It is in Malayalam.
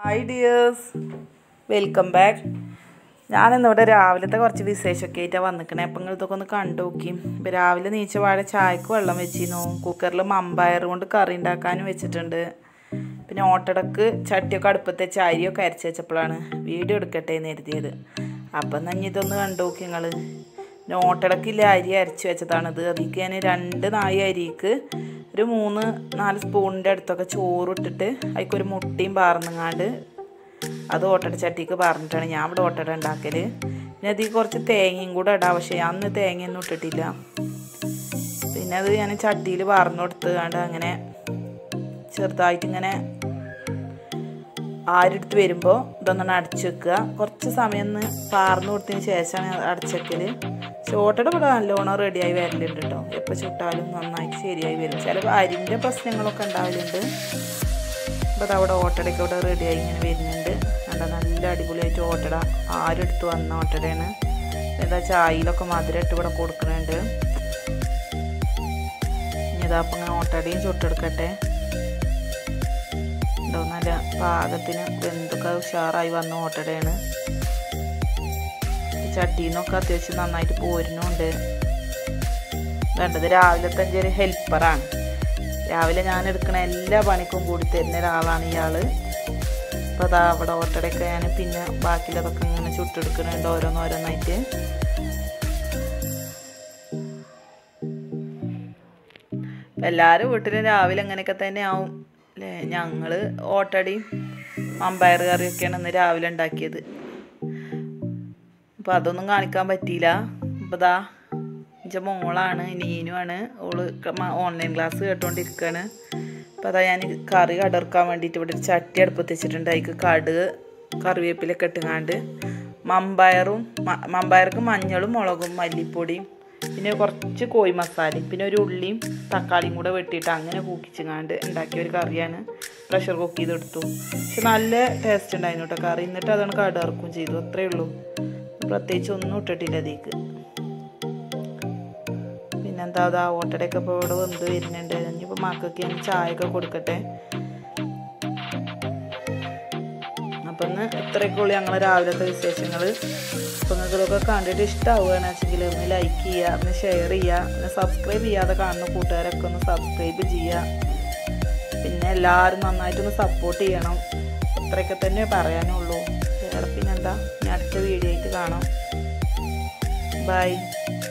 ഹായ് ഡിയേഴ്സ് വെൽക്കം ബാക്ക് ഞാനിന്നിവിടെ രാവിലത്തെ കുറച്ച് വിശേഷമൊക്കെ ആയിട്ടാണ് വന്നിക്കണേ അപ്പം നിങ്ങൾ ഇതൊക്കെ ഒന്ന് കണ്ടു നോക്കി ഇപ്പം രാവിലെ നീച്ച പാടെ ചായക്ക് വെള്ളം വെച്ചിരുന്നു കുക്കറിൽ മമ്പയർ കൊണ്ട് കറി ഉണ്ടാക്കാനും വെച്ചിട്ടുണ്ട് പിന്നെ ഓട്ടടക്ക് ചട്ടിയൊക്കെ അടുപ്പത്തെ ചാരിയൊക്കെ അരച്ച് വെച്ചപ്പോഴാണ് വീഡിയോ എടുക്കട്ടെ എന്ന് കരുതിയത് അപ്പം എന്നാൽ ഇനി ഇതൊന്ന് കണ്ടു നോക്കി നിങ്ങൾ പിന്നെ ഓട്ടടക്കില്ല അരി അരച്ച് വെച്ചതാണിത് അതിലേക്ക് ഞാൻ രണ്ട് നായി അരിക്ക് ഒരു മൂന്ന് നാല് സ്പൂണിൻ്റെ അടുത്തൊക്കെ ചോറിട്ടിട്ട് അതിക്കൊരു മുട്ടയും പാർന്നങ്ങാണ്ട് അത് ഓട്ടട ചട്ടിക്ക് പറഞ്ഞിട്ടാണ് ഞാൻ ഇവിടെ ഓട്ടട ഉണ്ടാക്കൽ പിന്നെ അതിൽ കുറച്ച് തേങ്ങയും കൂടെ ഇടാം പക്ഷേ അന്ന് തേങ്ങയൊന്നും ഇട്ടിട്ടില്ല പിന്നെ അത് ഞാൻ ചട്ടിയിൽ പാർന്നു കൊടുത്തുകൊണ്ട് അങ്ങനെ ചെറുതായിട്ട് ഇങ്ങനെ ആരെടുത്ത് വരുമ്പോൾ ഇതൊന്നും അടച്ചു വെക്കുക കുറച്ച് സമയം ഒന്ന് പാർന്നു കൊടുത്തതിന് ശേഷമാണ് അടച്ചു വെക്കൽ ചോട്ടയുടെ ഇവിടെ നല്ലോണം റെഡിയായി വരലുണ്ട് കേട്ടോ എപ്പോൾ ചുട്ടാലും നന്നായിട്ട് ശരിയായി വരും ചില അരിൻ്റെ പ്രശ്നങ്ങളൊക്കെ ഉണ്ടാവലുണ്ട് അപ്പോൾ അത് അവിടെ ഓട്ടടയ്ക്ക് അവിടെ റെഡിയായി ഇങ്ങനെ വരുന്നുണ്ട് നല്ല നല്ല അടിപൊളിയായിട്ട് ഓട്ടട ആരെടുത്ത് വന്ന ഓട്ടടയാണ് എന്താ ചായയിലൊക്കെ മധുരം ഇട്ട് ഇവിടെ കൊടുക്കുന്നുണ്ട് ഇനി ഇതാ അപ്പം ഇങ്ങനെ ഓട്ടടയും ചുട്ടെടുക്കട്ടെ ഉണ്ടോ നല്ല പാകത്തിന് വെന്തൊക്കെ ഉഷാറായി വന്ന ഓട്ടടയാണ് ചട്ടിയിൽ നിന്നൊക്കെ അത്യാവശ്യം നന്നായിട്ട് പോരുന്നുണ്ട് വേണ്ടത് രാവിലത്തെ എൻ്റെ ഒരു ഹെൽപ്പറാണ് രാവിലെ ഞാൻ എടുക്കണ എല്ലാ പണിക്കും കൂടി തരുന്ന ഒരാളാണ് ഇയാൾ അപ്പോൾ അതാ അവിടെ ഓട്ടടയൊക്കെ ഞാൻ പിന്നെ ബാക്കിയുള്ളതൊക്കെ ഇങ്ങനെ ചുട്ടെടുക്കുന്നുണ്ട് ഓരോന്നോരോന്നായിട്ട് എല്ലാവരും വീട്ടിലും രാവിലെ അങ്ങനെയൊക്കെ തന്നെ ആവും അല്ലേ ഞങ്ങൾ ഓട്ടടയും മമ്പയർ കറിയൊക്കെയാണ് ഇന്ന് രാവിലെ ഉണ്ടാക്കിയത് അപ്പോൾ അതൊന്നും കാണിക്കാൻ പറ്റിയില്ല അപ്പോൾ ദാ എൻ്റെ മോളാണ് നീനുമാണ് ഓള് ഓൺലൈൻ ക്ലാസ് കേട്ടോണ്ടിരിക്കുകയാണ് അപ്പോൾ അതാ ഞാൻ കറി കടർക്കാൻ വേണ്ടിയിട്ട് ഇവിടെ ഒരു ചട്ടി അടുപ്പത്ത് വെച്ചിട്ടുണ്ട് അതിക്ക് കടുക് കറിവേപ്പിലൊക്കെ ഇട്ടുങ്ങാണ്ട് മമ്പയറും മമ്പയർക്ക് മഞ്ഞളും മുളകും മല്ലിപ്പൊടിയും പിന്നെ കുറച്ച് കോഴി മസാലയും പിന്നെ ഒരു ഉള്ളിയും തക്കാളിയും കൂടെ വെട്ടിയിട്ട് അങ്ങനെ കൂക്കിച്ചങ്ങാണ്ട് ഉണ്ടാക്കിയ ഒരു കറിയാണ് പ്രഷർ കുക്ക് ചെയ്തെടുത്തു പക്ഷെ നല്ല ടേസ്റ്റ് ഉണ്ടായിരുന്നു കേട്ടോ കറി എന്നിട്ട് അതാണ് കടർക്കും ചെയ്തു അത്രയേ ഉള്ളൂ പ്രത്യേകിച്ച് ഒന്നും ഇട്ടിട്ടില്ല അതിലേക്ക് പിന്നെന്താ അതാ ഓട്ടടയൊക്കെ ഇപ്പോൾ ഇവിടെ വെന്ത് വരുന്നുണ്ട് ഇനിയിപ്പോൾ മക്കൾക്ക് ഞാൻ ചായയൊക്കെ കൊടുക്കട്ടെ അപ്പം ഇന്ന് ഇത്രയൊക്കെ ഉള്ളൂ ഞങ്ങൾ രാവിലത്തെ വിശേഷങ്ങൾ അപ്പോൾ നിങ്ങൾക്ക് ഇതൊക്കെ കണ്ടിട്ട് ഇഷ്ടമാവുകയാണ് വെച്ചെങ്കിൽ ഒന്ന് ലൈക്ക് ചെയ്യുക ഒന്ന് ഷെയർ ചെയ്യുക ഒന്ന് സബ്സ്ക്രൈബ് ചെയ്യാതെ കാണുന്ന കൂട്ടുകാരൊക്കെ ഒന്ന് സബ്സ്ക്രൈബ് ചെയ്യുക പിന്നെ എല്ലാവരും നന്നായിട്ടൊന്ന് സപ്പോർട്ട് ചെയ്യണം അത്രയൊക്കെ തന്നെ പറയാനുള്ളൂ വേറെ പിന്നെന്താ ഞാൻ അടുത്ത വീഡിയോ ആയിട്ട് കാണാം ബൈ